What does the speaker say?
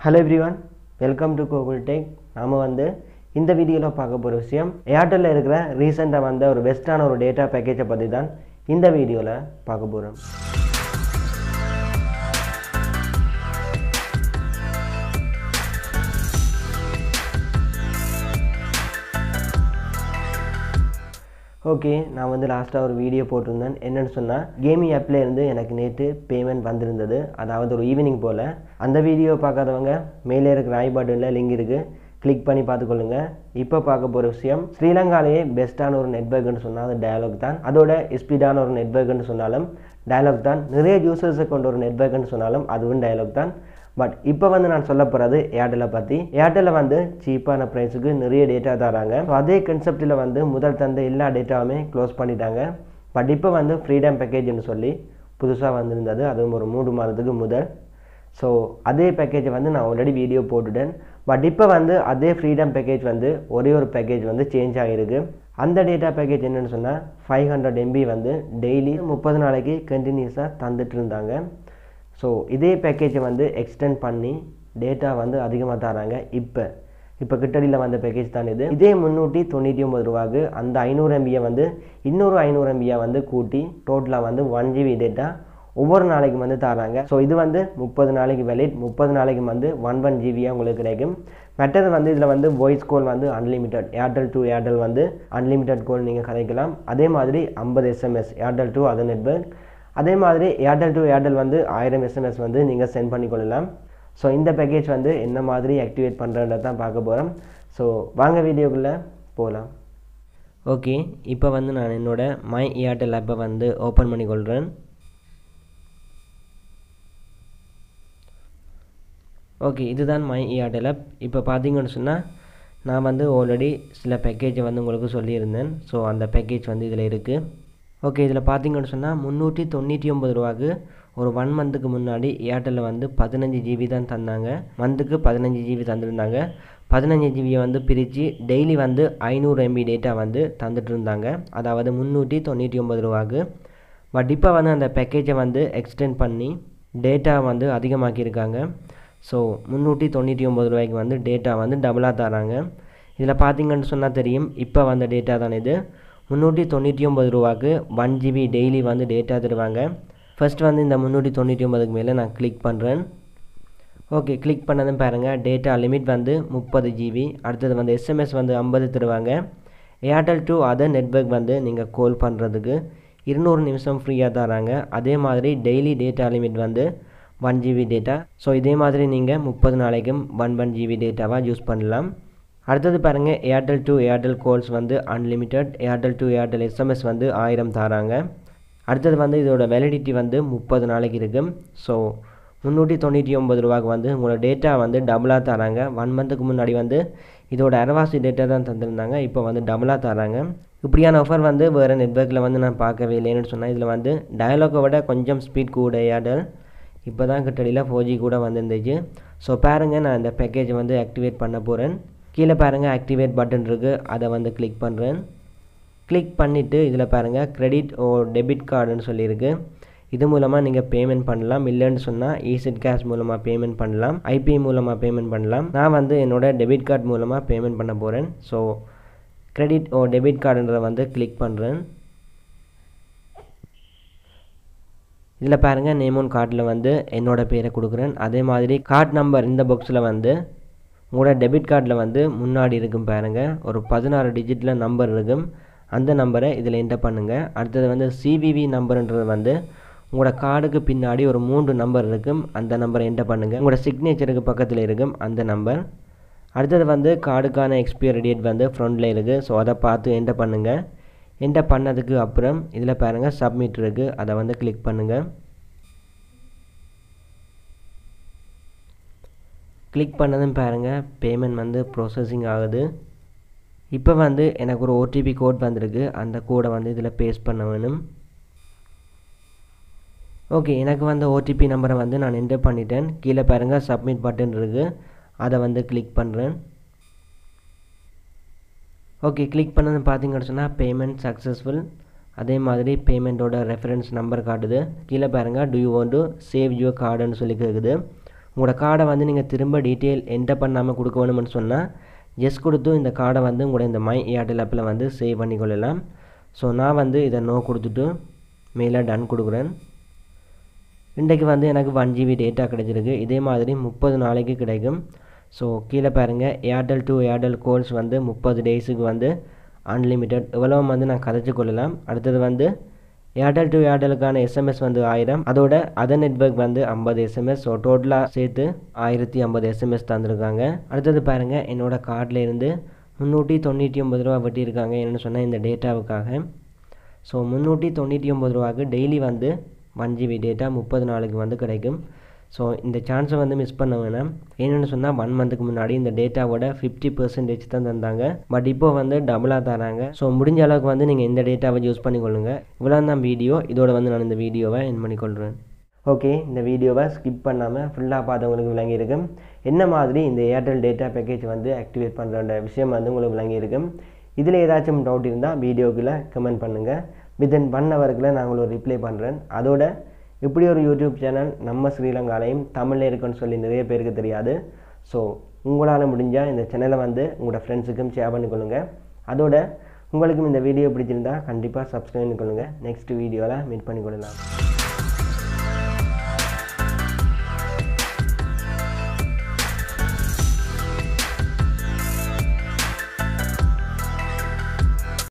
hello everyone welcome to Gokul tech நாம் வந்து இந்த வீடியோவில் பார்க்க போகிற விஷயம் ஏர்டெல்லில் இருக்கிற ரீசெண்டாக வந்த ஒரு பெஸ்ட்டான ஒரு டேட்டா பேக்கேஜை பற்றி தான் இந்த வீடியோவில் பார்க்க போகிறோம் ஓகே நான் வந்து லாஸ்ட்டாக ஒரு வீடியோ போட்டிருந்தேன் என்னென்னு சொன்னால் கேமிங் ஆப்பில் இருந்து எனக்கு நேற்று பேமெண்ட் வந்திருந்தது அதாவது ஒரு ஈவினிங் போல் அந்த வீடியோ பார்க்காதவங்க மேலே இருக்கிற ஐ பட்டனில் லிங்க் இருக்குது கிளிக் பண்ணி பார்த்துக்கொள்ளுங்க இப்போ பார்க்க போகிற விஷயம் ஸ்ரீலங்காலேயே பெஸ்ட்டான ஒரு நெட்ஒர்க்னு சொன்னால் அது டயலாக் தான் அதோட ஸ்பீடான ஒரு நெட்ஒர்க்னு சொன்னாலும் டயலாக் தான் நிறைய யூசர்ஸை கொண்ட ஒரு நெட்ஒர்க்னு சொன்னாலும் அதுவும் டயலாக் தான் பட் இப்போ வந்து நான் சொல்ல போகிறது ஏர்டெல்லை பற்றி ஏர்டெல்லில் வந்து சீப்பான ப்ரைஸுக்கு நிறைய டேட்டா தராங்க ஸோ அதே கன்செப்டில் வந்து முதல் தந்த எல்லா டேட்டாவுமே க்ளோஸ் பண்ணிட்டாங்க பட் இப்போ வந்து ஃப்ரீடம் பேக்கேஜ்னு சொல்லி புதுசாக வந்திருந்தது அதுவும் ஒரு மூணு மாதத்துக்கு முதல் ஸோ அதே பேக்கேஜை வந்து நான் ஆல்ரெடி வீடியோ போட்டுட்டேன் பட் இப்போ வந்து அதே ஃப்ரீடம் பேக்கேஜ் வந்து ஒரே ஒரு பேக்கேஜ் வந்து சேஞ்ச் ஆகிருக்கு அந்த டேட்டா பேக்கேஜ் என்னென்னு சொன்னால் ஃபைவ் ஹண்ட்ரட் எம்பி வந்து டெய்லி முப்பது நாளைக்கு கண்டினியூஸாக தந்துட்டு இருந்தாங்க ஸோ இதே பேக்கேஜை வந்து எக்ஸ்டெண்ட் பண்ணி டேட்டா வந்து அதிகமாக தராங்க இப்போ இப்போ கிட்டடியில் வந்த பேக்கேஜ் தான் இது இதே முந்நூற்றி தொண்ணூற்றி ஒம்பது ரூபாக்கு அந்த ஐநூறு எம்பியை வந்து இன்னொரு ஐநூறு எம்பியை வந்து கூட்டி டோட்டலாக வந்து ஒன் ஜிபி டேட்டா ஒவ்வொரு நாளைக்கு வந்து தராங்க ஸோ இது வந்து முப்பது நாளைக்கு வேலிட் முப்பது நாளைக்கு வந்து ஒன் ஒன் ஜிபியாக உங்களுக்கு கிடைக்கும் மற்றது வந்து இதில் வந்து வாய்ஸ் கால் வந்து அன்லிமிட்டட் ஏர்டெல் டு ஏர்டெல் வந்து அன்லிமிட்டட் கால் நீங்கள் கதைக்கலாம் அதே மாதிரி ஐம்பது SMS Airtel to other network அதே மாதிரி ஏர்டெல் டு ஏர்டெல் வந்து ஆயிரம் எஸ்எம்எஸ் வந்து நீங்கள் சென்ட் பண்ணிக்கொள்ளலாம் ஸோ இந்த பேக்கேஜ் வந்து என்ன மாதிரி ஆக்டிவேட் பண்ணுறதை தான் பார்க்க போகிறோம் ஸோ வாங்க வீடியோக்குள்ளே போகலாம் ஓகே இப்போ வந்து நான் என்னோட மை ஏர்டெல் ஆப்பை வந்து ஓப்பன் பண்ணிக்கொள்கிறேன் ஓகே இதுதான் மை ஏர்டெல் ஆப் இப்போ பார்த்தீங்கன்னு சொன்னால் நான் வந்து ஆல்ரெடி சில பேக்கேஜை வந்து உங்களுக்கு சொல்லியிருந்தேன் ஸோ அந்த பேக்கேஜ் வந்து இதில் இருக்குது ஓகே இதில் பார்த்தீங்கன்னு சொன்னால் முந்நூற்றி தொண்ணூற்றி ஒம்பது ரூபாக்கு ஒரு ஒன் மந்த்துக்கு முன்னாடி ஏர்டெல்லில் வந்து பதினஞ்சு ஜிபி தான் தந்தாங்க மந்த்துக்கு பதினஞ்சு ஜிபி தந்துருந்தாங்க பதினஞ்சு ஜிபியை வந்து பிரித்து டெய்லி வந்து ஐநூறு எம்பி டேட்டா வந்து தந்துட்டு இருந்தாங்க அதாவது முந்நூற்றி தொண்ணூற்றி ஒம்பது ரூபாக்கு பட் இப்போ வந்து அந்த பேக்கேஜை வந்து எக்ஸ்டெண்ட் பண்ணி டேட்டா வந்து அதிகமாக்கியிருக்காங்க ஸோ முந்நூற்றி தொண்ணூற்றி ஒம்பது ரூபாய்க்கு வந்து டேட்டா வந்து டபுளாக தராங்க இதில் பார்த்தீங்கன்னு சொன்னால் தெரியும் இப்போ வந்த டேட்டா தான் இது முந்நூற்றி தொண்ணூற்றி ஒம்பது ரூபாக்கு ஒன் ஜிபி டெய்லி வந்து டேட்டா தருவாங்க ஃபஸ்ட் வந்து இந்த முந்நூற்றி தொண்ணூற்றி ஒம்பதுக்கு மேலே நான் கிளிக் பண்ணுறேன் ஓகே கிளிக் பண்ணதும் பாருங்கள் டேட்டா லிமிட் வந்து முப்பது ஜிபி அடுத்தது வந்து எஸ்எம்எஸ் வந்து ஐம்பது தருவாங்க ஏர்டெல் டு அதர் நெட்ஒர்க் வந்து நீங்கள் கால் பண்ணுறதுக்கு இருநூறு நிமிஷம் ஃப்ரீயாக தராங்க அதே மாதிரி டெய்லி டேட்டா லிமிட் வந்து ஒன் ஜிபி டேட்டா ஸோ இதே மாதிரி நீங்கள் முப்பது நாளைக்கும் ஒன் ஒன் ஜிபி டேட்டாவாக யூஸ் பண்ணலாம் அடுத்தது பாருங்கள் ஏர்டெல் டு ஏர்டெல் கால்ஸ் வந்து unlimited Airtel to Airtel SMS வந்து ஆயிரம் தராங்க அடுத்தது வந்து இதோட வேலிடிட்டி வந்து முப்பது நாளைக்கு இருக்கும் ஸோ முந்நூற்றி தொண்ணூற்றி ஒம்பது ரூபாய்க்கு வந்து உங்களோட டேட்டா வந்து டபுளாக தராங்க ஒன் மந்த்துக்கு முன்னாடி வந்து இதோட அரவாசி டேட்டா தான் தந்திருந்தாங்க இப்போ வந்து டபுளாக தராங்க இப்படியான ஆஃபர் வந்து வேறு நெட்ஒர்க்கில் வந்து நான் பார்க்கவே இல்லைன்னு சொன்னால் இதில் வந்து டயலாக்கை விட கொஞ்சம் ஸ்பீட் கூட ஏர்டெல் இப்போ தான் கிட்டடியில் ஃபோர் ஜி கூட வந்துருந்துச்சு ஸோ பாருங்கள் நான் இந்த பேக்கேஜை வந்து ஆக்டிவேட் பண்ண போகிறேன் கீழே பாருங்கள் ஆக்டிவேட் பட்டன் இருக்குது அதை வந்து கிளிக் பண்ணுறேன் கிளிக் பண்ணிவிட்டு இதில் பாருங்கள் கிரெடிட் ஓ டெபிட் கார்டுன்னு சொல்லியிருக்கு இது மூலமாக நீங்கள் பேமெண்ட் பண்ணலாம் இல்லைன்னு சொன்னால் ஈசிட் கேஷ் மூலமாக பேமெண்ட் பண்ணலாம் ஐபி மூலமாக பேமெண்ட் பண்ணலாம் நான் வந்து என்னோடய டெபிட் கார்டு மூலமாக பேமெண்ட் பண்ண போகிறேன் ஸோ கிரெடிட் ஓ டெபிட் கார்டுன்றதை வந்து கிளிக் பண்ணுறேன் இதில் பாருங்கள் நேமோன் கார்டில் வந்து என்னோடய பேரை கொடுக்குறேன் அதே மாதிரி கார்டு நம்பர் இந்த பாக்ஸில் வந்து உங்களோட டெபிட் கார்டில் வந்து முன்னாடி இருக்கும் பாருங்கள் ஒரு பதினாறு டிஜிட்டில் நம்பர் இருக்கும் அந்த நம்பரை இதில் என்டர் பண்ணுங்கள் அடுத்தது வந்து சிவிவி நம்பருன்றது வந்து உங்களோட கார்டுக்கு பின்னாடி ஒரு மூன்று நம்பர் இருக்கும் அந்த நம்பரை என்டர் பண்ணுங்கள் உங்களோட சிக்னேச்சருக்கு பக்கத்தில் இருக்கும் அந்த நம்பர் அடுத்தது வந்து கார்டுக்கான எக்ஸ்பைரி டேட் வந்து ஃப்ரண்டில் இருக்குது ஸோ அதை பார்த்து என்டர் பண்ணுங்கள் என்டர் பண்ணதுக்கு அப்புறம் இதில் பாருங்கள் சப்மிட் இருக்குது அதை வந்து கிளிக் பண்ணுங்கள் கிளிக் பண்ணதும் பாருங்கள் பேமெண்ட் வந்து ப்ரோசஸிங் ஆகுது இப்போ வந்து எனக்கு ஒரு ஓடிபி கோட் வந்திருக்கு அந்த கோடை வந்து இதில் பேஸ்ட் பண்ண வேணும் ஓகே எனக்கு வந்து ஓடிபி நம்பரை வந்து நான் என்டர் பண்ணிட்டேன் கீழே பாருங்கள் சப்மிட் பட்டன் இருக்குது அதை வந்து கிளிக் பண்ணுறேன் ஓகே கிளிக் பண்ணது பார்த்தீங்கன்னு சொன்னால் பேமெண்ட் சக்ஸஸ்ஃபுல் அதே மாதிரி பேமெண்ட்டோட ரெஃபரன்ஸ் நம்பர் காட்டுது கீழே பாருங்கள் do you want to save your கார்டுன்னு சொல்லி கேட்குது உங்களோட கார்டை வந்து நீங்கள் திரும்ப டீட்டெயில் என்டர் பண்ணாமல் கொடுக்க வேணும்னு சொன்னால் ஜஸ்ட் கொடுத்து இந்த கார்டை வந்து உங்களோட இந்த மை ஏர்டெல் ஆப்பில் வந்து சேவ் பண்ணிக்கொள்ளலாம் ஸோ நான் வந்து இதை நோ கொடுத்துட்டு மேலே டன் கொடுக்குறேன் இன்றைக்கு வந்து எனக்கு ஒன் ஜிபி டேட்டா கிடைச்சிருக்கு இதே மாதிரி முப்பது நாளைக்கு கிடைக்கும் ஸோ கீழே பாருங்கள் ஏர்டெல் டு ஏர்டெல் கோல்ஸ் வந்து முப்பது டேஸுக்கு வந்து அன்லிமிட்டெட் இவ்வளோ வந்து நான் கதைச்சு கொள்ளலாம் அடுத்தது வந்து ஏர்டெல் டு ஏர்டெலுக்கான எஸ்எம்எஸ் வந்து ஆயிரம் அதோட அதர் நெட்ஒர்க் வந்து ஐம்பது எஸ்எம்எஸ் ஸோ டோட்டலாக சேர்த்து ஆயிரத்தி ஐம்பது எஸ்எம்எஸ் தந்திருக்காங்க அடுத்தது பாருங்கள் என்னோடய கார்டில் இருந்து முந்நூற்றி தொண்ணூற்றி ஒம்பது ரூபா வெட்டியிருக்காங்க என்னென்னு சொன்னால் இந்த டேட்டாவுக்காக ஸோ முந்நூற்றி தொண்ணூற்றி ஒம்பது ரூபாய்க்கு டெய்லி வந்து ஒன் ஜிபி டேட்டா முப்பது நாளுக்கு வந்து கிடைக்கும் ஸோ இந்த சான்ஸை வந்து மிஸ் பண்ண வேணாம் என்னென்னு சொன்னால் ஒன் மந்த்துக்கு முன்னாடி இந்த டேட்டாவோட ஃபிஃப்டி பர்சன்டேஜ் தான் தந்தாங்க பட் இப்போ வந்து டபுளாக தராங்க ஸோ முடிஞ்ச அளவுக்கு வந்து நீங்கள் இந்த டேட்டாவை யூஸ் பண்ணிக்கொள்ளுங்க இவ்வளோ தான் வீடியோ இதோட வந்து நான் இந்த வீடியோவை என் பண்ணிக்கொள்கிறேன் ஓகே இந்த வீடியோவை ஸ்கிப் பண்ணாமல் ஃபுல்லாக பார்த்தவங்களுக்கு விளங்கியிருக்கும் என்ன மாதிரி இந்த ஏர்டெல் டேட்டா பேக்கேஜ் வந்து ஆக்டிவேட் பண்ணுற விஷயம் வந்து உங்களுக்கு விளங்கியிருக்கும் இதில் ஏதாச்சும் டவுட் இருந்தால் வீடியோக்குள்ளே கமெண்ட் பண்ணுங்கள் வித்தின் ஒன் ஹவருக்குள்ளே நான் உங்களுக்கு ரிப்ளை பண்ணுறேன் அதோட இப்படி ஒரு யூடியூப் சேனல் நம்ம ஸ்ரீலங்காலையும் தமிழில் இருக்குன்னு சொல்லி நிறைய பேருக்கு தெரியாது ஸோ உங்களால் முடிஞ்சால் இந்த சேனலை வந்து உங்களோட ஃப்ரெண்ட்ஸுக்கும் ஷேர் பண்ணிக்கொள்ளுங்கள் அதோட உங்களுக்கும் இந்த வீடியோ பிடிச்சிருந்தா கண்டிப்பாக சப்ஸ்கிரைப் பண்ணிக்கொள்ளுங்கள் நெக்ஸ்ட் வீடியோவில் மீட் பண்ணிக்கொள்ளலாம்